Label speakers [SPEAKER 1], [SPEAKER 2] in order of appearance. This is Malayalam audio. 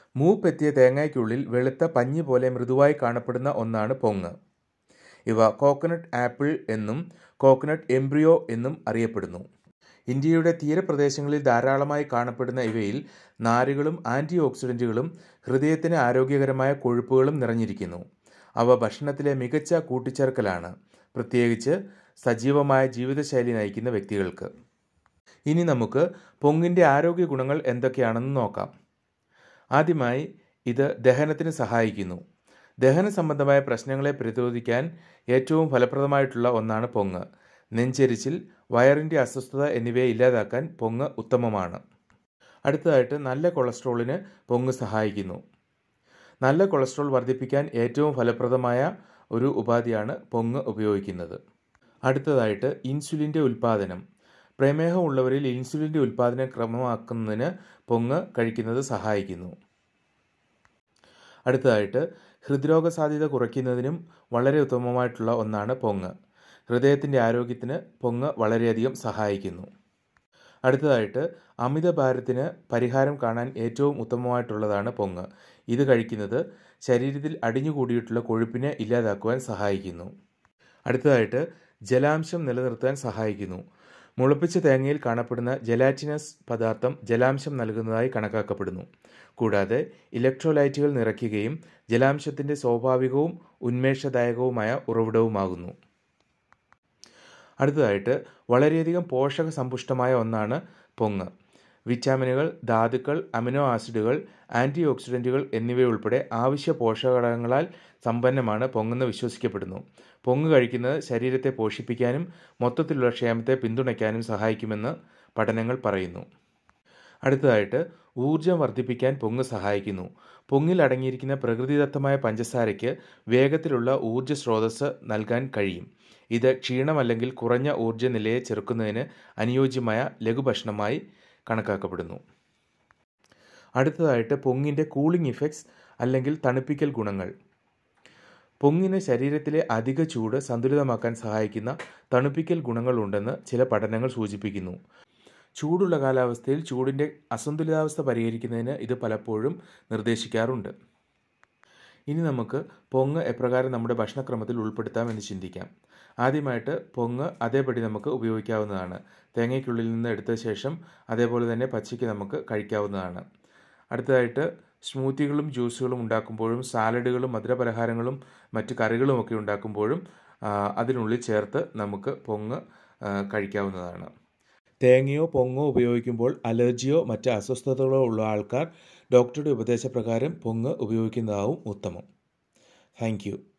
[SPEAKER 1] മൂപ്പെത്തിയ തേങ്ങയ്ക്കുള്ളിൽ വെളുത്ത പഞ്ഞി പോലെ മൃദുവായി കാണപ്പെടുന്ന ഒന്നാണ് പൊങ്ങ് ഇവ കോക്കനട്ട് ആപ്പിൾ എന്നും കോക്കനട്ട് എംബ്രിയോ എന്നും അറിയപ്പെടുന്നു ഇന്ത്യയുടെ തീരപ്രദേശങ്ങളിൽ ധാരാളമായി കാണപ്പെടുന്ന ഇവയിൽ നാരുകളും ആൻറ്റി ഓക്സിഡൻറ്റുകളും ഹൃദയത്തിന് ആരോഗ്യകരമായ കൊഴുപ്പുകളും നിറഞ്ഞിരിക്കുന്നു അവ ഭക്ഷണത്തിലെ മികച്ച കൂട്ടിച്ചേർക്കലാണ് പ്രത്യേകിച്ച് സജീവമായ ജീവിതശൈലി നയിക്കുന്ന വ്യക്തികൾക്ക് ഇനി നമുക്ക് പൊങ്ങിൻ്റെ ആരോഗ്യ ഗുണങ്ങൾ എന്തൊക്കെയാണെന്ന് നോക്കാം ആദ്യമായി ഇത് ദഹനത്തിന് സഹായിക്കുന്നു ദഹന സംബന്ധമായ പ്രശ്നങ്ങളെ പ്രതിരോധിക്കാൻ ഏറ്റവും ഫലപ്രദമായിട്ടുള്ള ഒന്നാണ് പൊങ്ങ് നെഞ്ചെരിച്ചിൽ വയറിൻ്റെ അസ്വസ്ഥത എന്നിവയെ ഇല്ലാതാക്കാൻ പൊങ്ങ് ഉത്തമമാണ് അടുത്തതായിട്ട് നല്ല കൊളസ്ട്രോളിന് പൊങ്ങ് സഹായിക്കുന്നു നല്ല കൊളസ്ട്രോൾ വർദ്ധിപ്പിക്കാൻ ഏറ്റവും ഫലപ്രദമായ ഒരു ഉപാധിയാണ് പൊങ്ങ് ഉപയോഗിക്കുന്നത് അടുത്തതായിട്ട് ഇൻസുലിൻ്റെ ഉൽപ്പാദനം പ്രമേഹമുള്ളവരിൽ ഇൻസുലിൻ്റെ ഉൽപ്പാദനം ക്രമമാക്കുന്നതിന് പൊങ്ങ് കഴിക്കുന്നത് സഹായിക്കുന്നു അടുത്തതായിട്ട് ഹൃദ്രോഗ സാധ്യത കുറയ്ക്കുന്നതിനും വളരെ ഉത്തമമായിട്ടുള്ള ഒന്നാണ് പൊങ്ങ് ഹൃദയത്തിൻ്റെ ആരോഗ്യത്തിന് പൊങ്ങ് വളരെയധികം സഹായിക്കുന്നു അടുത്തതായിട്ട് അമിതഭാരത്തിന് പരിഹാരം കാണാൻ ഏറ്റവും ഉത്തമമായിട്ടുള്ളതാണ് പൊങ്ങ് ഇത് കഴിക്കുന്നത് ശരീരത്തിൽ അടിഞ്ഞുകൂടിയിട്ടുള്ള കൊഴുപ്പിനെ ഇല്ലാതാക്കുവാൻ സഹായിക്കുന്നു അടുത്തതായിട്ട് ജലാംശം നിലനിർത്താൻ സഹായിക്കുന്നു മുളപ്പിച്ച തേങ്ങയിൽ കാണപ്പെടുന്ന ജലാറ്റിനസ് പദാർത്ഥം ജലാംശം നൽകുന്നതായി കണക്കാക്കപ്പെടുന്നു കൂടാതെ ഇലക്ട്രോലൈറ്റുകൾ നിറയ്ക്കുകയും ജലാംശത്തിൻ്റെ സ്വാഭാവികവും ഉന്മേഷദായകവുമായ ഉറവിടവുമാകുന്നു അടുത്തതായിട്ട് വളരെയധികം പോഷക സമ്പുഷ്ടമായ ഒന്നാണ് പൊങ്ങ് വിറ്റാമിനുകൾ ധാതുക്കൾ അമിനോ ആസിഡുകൾ ആൻറ്റി ഓക്സിഡൻറ്റുകൾ എന്നിവയുൾപ്പെടെ ആവശ്യ പോഷകഘടകങ്ങളാൽ സമ്പന്നമാണ് പൊങ്ങെന്ന് വിശ്വസിക്കപ്പെടുന്നു പൊങ്ങ് കഴിക്കുന്നത് ശരീരത്തെ പോഷിപ്പിക്കാനും മൊത്തത്തിലുള്ള ക്ഷേമത്തെ പിന്തുണയ്ക്കാനും സഹായിക്കുമെന്ന് പഠനങ്ങൾ പറയുന്നു അടുത്തതായിട്ട് ഊർജം വർദ്ധിപ്പിക്കാൻ പൊങ്ങ് സഹായിക്കുന്നു പൊങ്ങിൽ അടങ്ങിയിരിക്കുന്ന പ്രകൃതിദത്തമായ പഞ്ചസാരയ്ക്ക് വേഗത്തിലുള്ള ഊർജ്ജ സ്രോതസ്സ് നൽകാൻ കഴിയും ഇത് ക്ഷീണമല്ലെങ്കിൽ കുറഞ്ഞ ഊർജ്ജ നിലയെ ചെറുക്കുന്നതിന് അനുയോജ്യമായ ലഘുഭക്ഷണമായി കണക്കാക്കപ്പെടുന്നു അടുത്തതായിട്ട് പൊങ്ങിൻ്റെ കൂളിംഗ് ഇഫക്ട്സ് അല്ലെങ്കിൽ തണുപ്പിക്കൽ ഗുണങ്ങൾ പൊങ്ങിന് ശരീരത്തിലെ അധിക ചൂട് സന്തുലിതമാക്കാൻ സഹായിക്കുന്ന തണുപ്പിക്കൽ ഗുണങ്ങളുണ്ടെന്ന് ചില പഠനങ്ങൾ സൂചിപ്പിക്കുന്നു ചൂടുള്ള കാലാവസ്ഥയിൽ ചൂടിൻ്റെ അസന്തുലിതാവസ്ഥ പരിഹരിക്കുന്നതിന് ഇത് പലപ്പോഴും നിർദ്ദേശിക്കാറുണ്ട് ഇനി നമുക്ക് പൊങ്ങ് എപ്രകാരം നമ്മുടെ ഭക്ഷണക്രമത്തിൽ ഉൾപ്പെടുത്താമെന്ന് ചിന്തിക്കാം ആദ്യമായിട്ട് പൊങ്ങ് അതേപടി നമുക്ക് ഉപയോഗിക്കാവുന്നതാണ് തേങ്ങയ്ക്കുള്ളിൽ നിന്ന് എടുത്ത ശേഷം അതേപോലെ തന്നെ പച്ചയ്ക്ക് നമുക്ക് കഴിക്കാവുന്നതാണ് അടുത്തതായിട്ട് സ്മൂത്തികളും ജ്യൂസുകളും ഉണ്ടാക്കുമ്പോഴും സാലഡുകളും മധുരപലഹാരങ്ങളും മറ്റ് കറികളുമൊക്കെ ഉണ്ടാക്കുമ്പോഴും അതിനുള്ളിൽ ചേർത്ത് നമുക്ക് പൊങ്ങ് കഴിക്കാവുന്നതാണ് തേങ്ങയോ പൊങ്ങോ ഉപയോഗിക്കുമ്പോൾ അലർജിയോ മറ്റ് അസ്വസ്ഥതകളോ ഉള്ള ആൾക്കാർ ഡോക്ടറുടെ ഉപദേശപ്രകാരം പൊങ്ങ് ഉപയോഗിക്കുന്നതാവും ഉത്തമം താങ്ക്